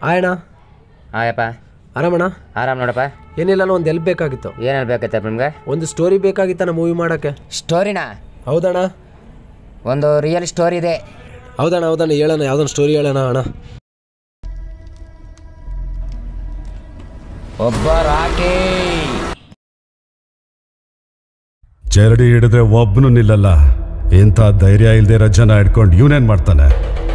ಆಯಣ್ಣ ಆಯಪ್ಪ ಆರಾಮಣ್ಣ ಆರಾಮ್ ನೋಡಪ್ಪ ಏನಿಲ್ಲ ಒಂದು ಎಲ್ಪ್ ಬೇಕಾಗಿತ್ತು ಏನು ಹೇಳ್ಬೇಕೈತಪ್ಪ ನಿಮ್ಗೆ ಒಂದು ಸ್ಟೋರಿ ಬೇಕಾಗಿತ್ತಣ್ಣ ಮೂವಿ ಮಾಡೋಕ್ಕೆ ಸ್ಟೋರಿನಾ ಹೌದಣ್ಣ ಒಂದು ರಿಯಲ್ ಸ್ಟೋರಿ ಇದೆ ಹೌದಣ್ಣ ಹೌದಣ್ಣ ಹೇಳೋಣ ಯಾವ್ದೊಂದು ಸ್ಟೋರಿ ಹೇಳೋಣ ಅಣ್ಣ ಒಬ್ಬ ರಾಕಿ ಚರಡಿ ಹಿಡಿದ್ರೆ ಒಬ್ಬನು ನಿಲ್ಲಲ್ಲ ಇಂಥ ಧೈರ್ಯ ಇಲ್ದೇ ಇರೋ ಜನ ಹಿಡ್ಕೊಂಡು ಇವನೇನ್ ಮಾಡ್ತಾನೆ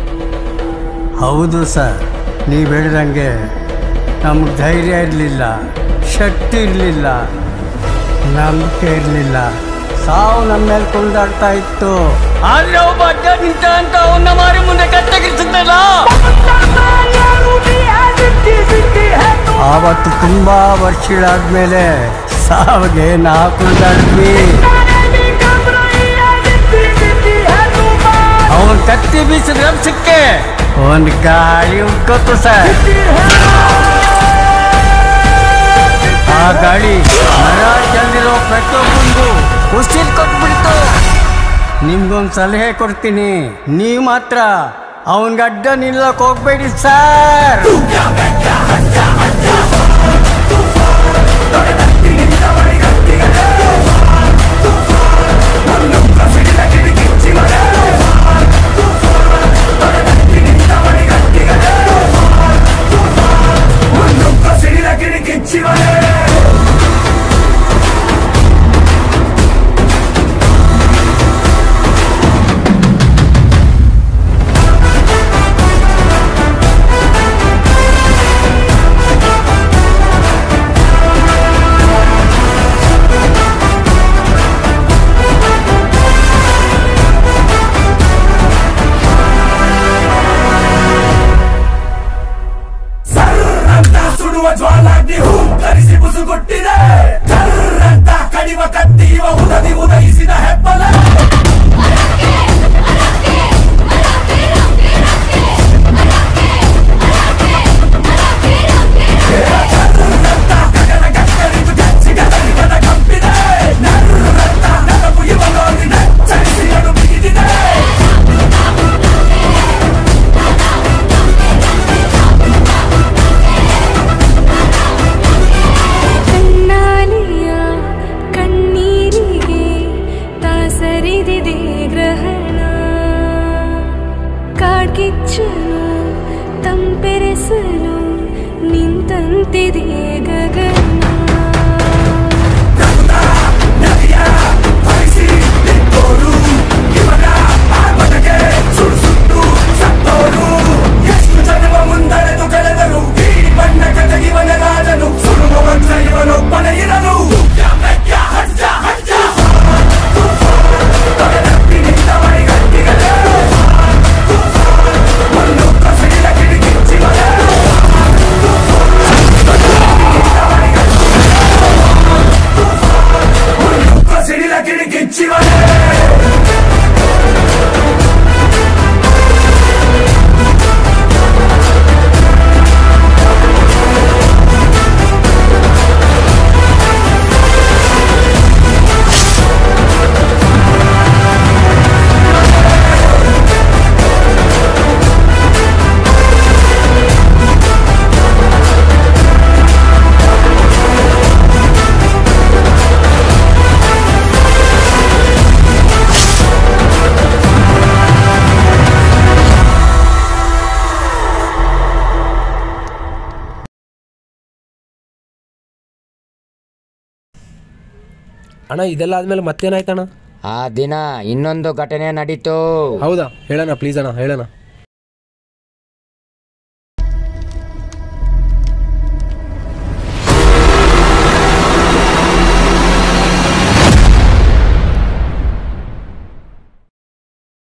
ಹೌದು ಸರ್ ನೀವು ಹೇಳಿದಂಗೆ ನಮ್ಗೆ ಧೈರ್ಯ ಇರಲಿಲ್ಲ ಶಕ್ತಿ ಇರಲಿಲ್ಲ ನಂಬಿಕೆ ಇರಲಿಲ್ಲ ಸಾವು ನಮ್ಮ ಮೇಲೆ ಕುಣಿದಾಡ್ತಾ ಇತ್ತು ಆದ್ರೆ ಒಬ್ಬ ಅಡ್ಡ ನಿಂತ ಅಂತ ಅವನ್ನ ಮಾರಿ ಮುಂದೆ ಕತ್ತಗಿರ್ತದಲ್ಲ ಆವತ್ತು ತುಂಬಾ ವರ್ಷಗಳಾದ್ಮೇಲೆ ಸಾವಿಗೆ ನಾ ಕುಣಿದಾಡಿದ್ವಿ ಅವನ್ ಕತ್ತಿ ಬೀಸಿದ ರಭಸಕ್ಕೆ ಒಂದ್ ಗಾಳಿ ಉಟ್ಕೊತು ಸರ್ ಆ ಗಾಳಿ ಮರ ಚೆಲ್ಲಿರೋ ಪ್ರತಿಯೊಬ್ಬಂದು ಉಸಿರು ಕೊಟ್ಬಿಡ್ತು ನಿಮ್ಗೊಂದು ಸಲಹೆ ಕೊಡ್ತೀನಿ ನೀವು ಮಾತ್ರ ಅವನ್ಗೆ ಅಡ್ಡ ನಿಲ್ಲಕ್ ಹೋಗ್ಬೇಡಿ ಸರ್ ಸರ್ರಂತ ಸುಡುವ ಜ್ವಾಲಾಗ್ನಿ ಹೂಂಕರಿಸಿ ಬುಸುಗುಟ್ಟಿದೆ ಕರ್ರಂತ ಕಡಿವ ಕತ್ತಿಯುವ ಉದದಿ ಉದಯಿಸಿದ ಹೆಬ್ಬಲ ಕರ್ರಂತ ಗಗನ ಗಕ್ಕರಿತು ಗಚ್ಚಿ ಗದರಿಗದ ಕಂಪಿದೆ ನರ್ರಂತ ನರವು ಇವನೋಗಿ ನಚ್ಚರಿಸಿ ಅಡು ಬಿಗಿದಿದೆ ಕಣ್ಣಾಲಿಯ ಕಣ್ಣೀರಿಗೆ ತಾಸರಿದಿದೆ ಗ್ರಹಣ ಕಾಡ್ಗಿಚ್ಚನು ತಂಪೆರೆಸಲು ನಿಂತಂತಿದೆ ಗಗನ ಎಷ್ಟು ಜನ್ಮ ಮುಂದರೆದು ಕಳೆದರು ಈ ಬಣ್ಣ ಕಟಗಿವನ ರಾಜನು ಸುಡುವ ವಂಶ ಇವನೊಬ್ಬನೇ ಇರಲು ಮೆಕ್ಕ ಹಜ್ಜ ಹಜ್ಜ ತೊಡೆದಪ್ಪಿನಿಂದವಳಿ ಗಟ್ಟಿಗಲೇ ಒಂದು ಕಸಿಡಿದ ಕಿಡಿಕಿಚ್ಚಿವಲೇ ಒಂದು ಕಸಿಡಿದ ಕಿಡಿಕಿಚ್ಚಿವಲೇ ಅಣ್ಣ ಇದೆಲ್ಲ ಆದ್ಮೇಲೆ ಮತ್ತೇನಾಯ್ತಣ್ಣ ಆ ದಿನ ಇನ್ನೊಂದು ಘಟನೆ ನಡೀತು ಹೌದಾ ಹೇಳೋಣ ಪ್ಲೀಸ್ ಅಣ್ಣ ಹೇಳೋಣ